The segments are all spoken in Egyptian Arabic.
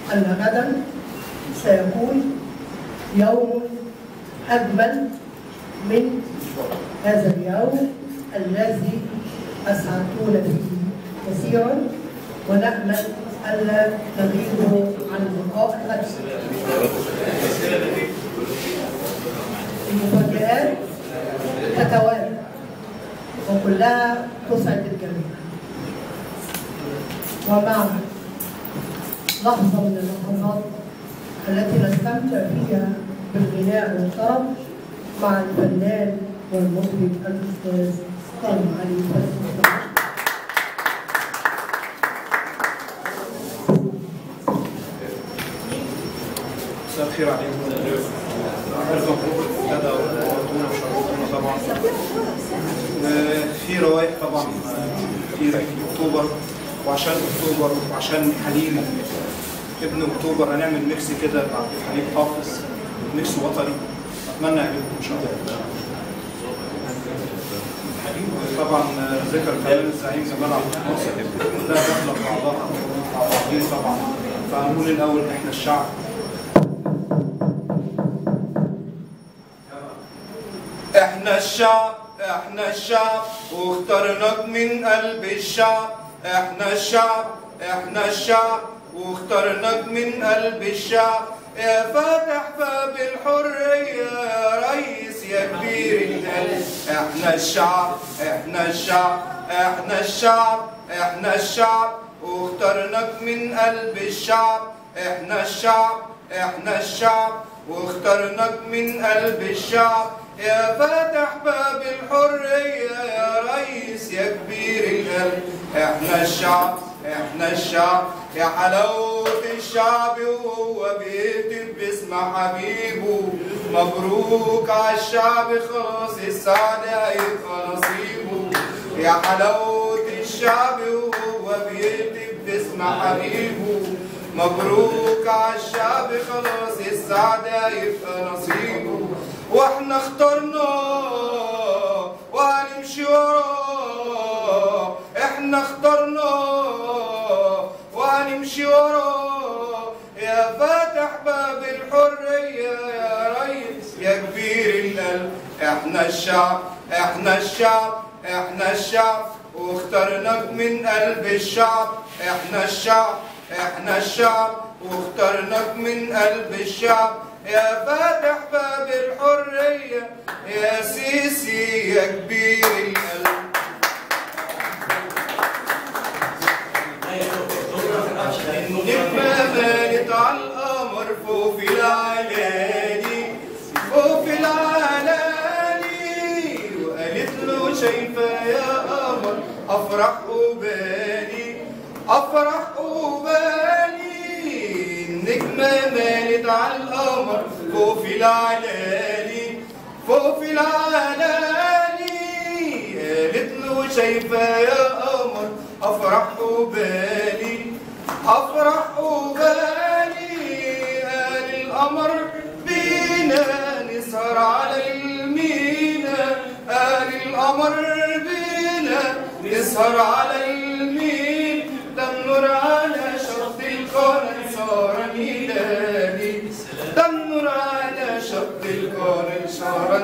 أن غدا سيكون يوم أجمل من هذا اليوم الذي أسعدتونا فيه كثيرا ونأمل ألا تغيبوا عن اللقاء غدا المفاجآت تتوالى وكلها تسعد الجميع ومع لحظة من اللحظات التي نستمتع فيها بالغناء والطرب مع الفنان والمطرب الأستاذ طارق علي فتحي مساء الخير عليكم ألف مبروك ابتدى ونورتونا وشرفتونا طبعا آه، في روايح طبعا آه، كتيرة في أكتوبر وعشان أكتوبر وعشان حليم ابن أكتوبر هنعمل ميكس كده مع عبد الحليم حافظ ميكس وطني أتمنى يعجبكم إن شاء الله طبعا آه، ذكر كلام الزعيم جمال عبد الناصر ده داخله في بعضها مع بعضين طبعا فهنقول الأول إحنا الشعب احنا الشعب احنا الشعب واخترناك من قلب الشعب احنا الشعب احنا الشعب واخترناك من قلب الشعب يا فاتح باب الحرية يا ريس يا كبير القلب احنا الشعب احنا الشعب احنا الشعب احنا الشعب واخترناك من قلب الشعب احنا الشعب احنا الشعب واخترناك من قلب الشعب يا فاتح باب الحرية يا ريس يا كبير القلب احنا الشعب احنا الشعب يا حلاوة الشعب وهو بيكتب باسم حبيبه مبروك عالشعب خلاص السعد هيبقى نصيبه يا حلاوة الشعب وهو بيكتب باسم حبيبه مبروك عالشعب خلاص السعد هيبقى نصيبه واحنا اخترناه وهنمشي وراه احنا اخترناه وهنمشي وراه يا فاتح باب الحرية يا ريس يا كبير القلب احنا الشعب احنا الشعب احنا الشعب واخترناك من قلب الشعب احنا الشعب احنا الشعب واخترناك من قلب الشعب يا فاتح باب الحرية يا سيسي يا كبير القلب نجمة مالت على القمر فوق في العلالي فوق في العلالي وقالت له شايفة يا قمر أفرح وبالي أفرح وبالي النجمة مالت على القمر فوق في العلالي فوق في العلالي قالت له شايفة يا قمر أفرح وبالي أفرح وبالي قال القمر بينا نسهر على المينا قال القمر بينا نسهر على المين ده النور على شط القرن صار نيلاني ده النور على شط القرن صار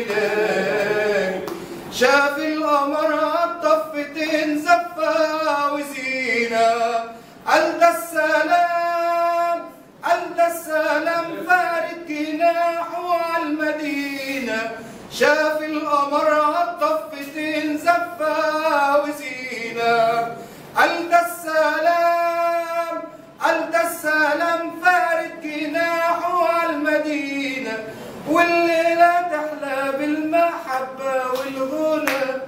نيلاني شاف القمر الطفتين زفة وزينة قال ده السلام قال ده السلام فارد جناحه على المدينة شاف القمر الطفتين زفة وزينة قال ده السلام قال ده السلام فارد جناحه على المدينة والليلة تحلى بالمحبة والغنى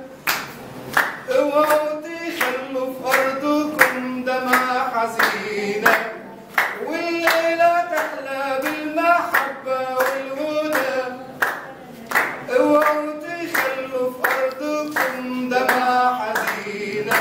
اوعوا تخلوا في ارضكم دمعة حزينة والليلة تحلى بالمحبة والغنى اوعوا تخلوا في ارضكم دمعة حزينة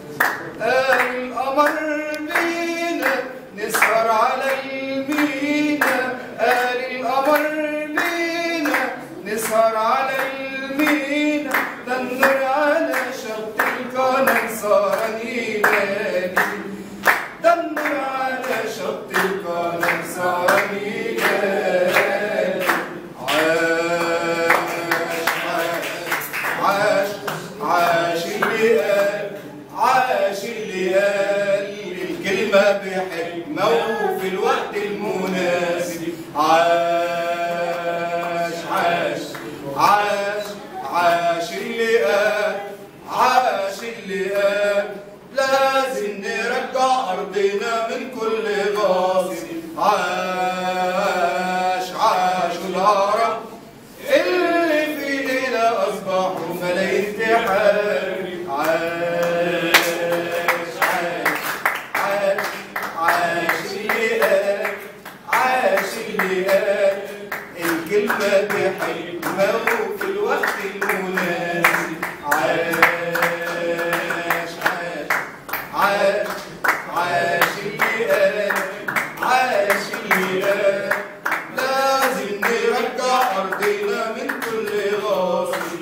قال القمر بينا نسهر على المينا قال القمر بينا نسهر على المينا ده النور على شط القناة صار نيلاني ده النور على شط القناة العرب اللي في ليلة أصبحوا ملايين تحارب عاش عاش عاش عاش اللي قال عاش اللي قال الكلمة بحكمة وفي الوقت المناسب عاش عاش عاش عاش اللي قال عاش اللي قال لازم نرجع أرضنا من كل غاصب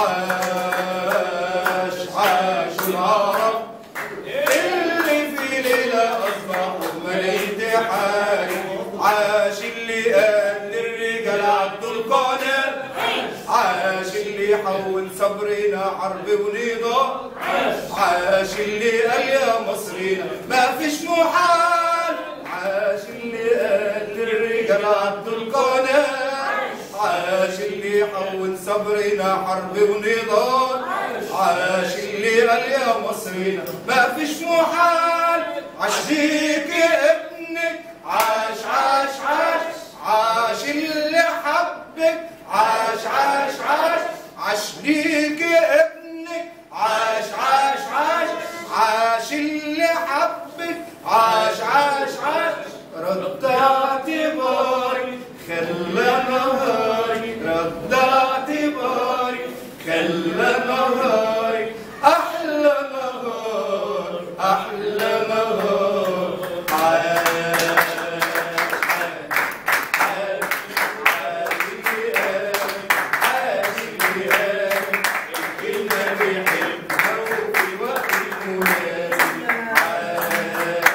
عاش عاش العرب اللي في ليلة أصبحوا ملايين تحارب عاش اللي قال للرجال عدوا القناة عاش اللي حول صبرنا حرب ونضال عاش اللي قال يا مصرنا ما فيش محال عاش اللي قال للرجال عدوا القناة عاش اللي حول صبرنا حرب ونضال عاش اللي قال يا مصرنا ما فيش محال عشيك ابنك عاش عاش عاش عاش اللي حبك عاش عاش عاش عاش ليك ابنك عاش عاش عاش عاش اللي حبك عاش عاش عاش رد اعتباري خلى نهاري رد اعتباري خلى نهاري احلى نهار احلى نهار عاش عاش عاش اللي قال عاش اللي قال الكلمة بيحبها وفي وقت المناسب عاش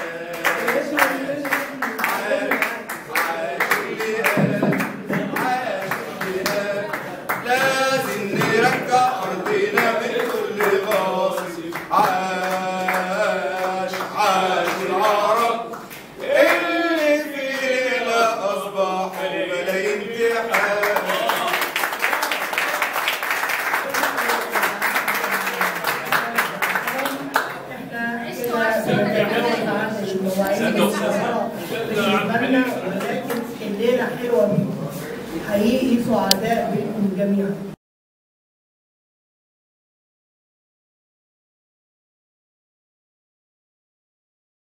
لازم نرجع أرضنا من كل غاصب عاش عاش العرب اللي في ليلة أصبحوا ملايين تحارب احنا كده بنتكلم عن المواعيد الصغيرة بالنسبة لنا ولكن الليلة حلوة بيكم حقيقي سعداء بكم جميعا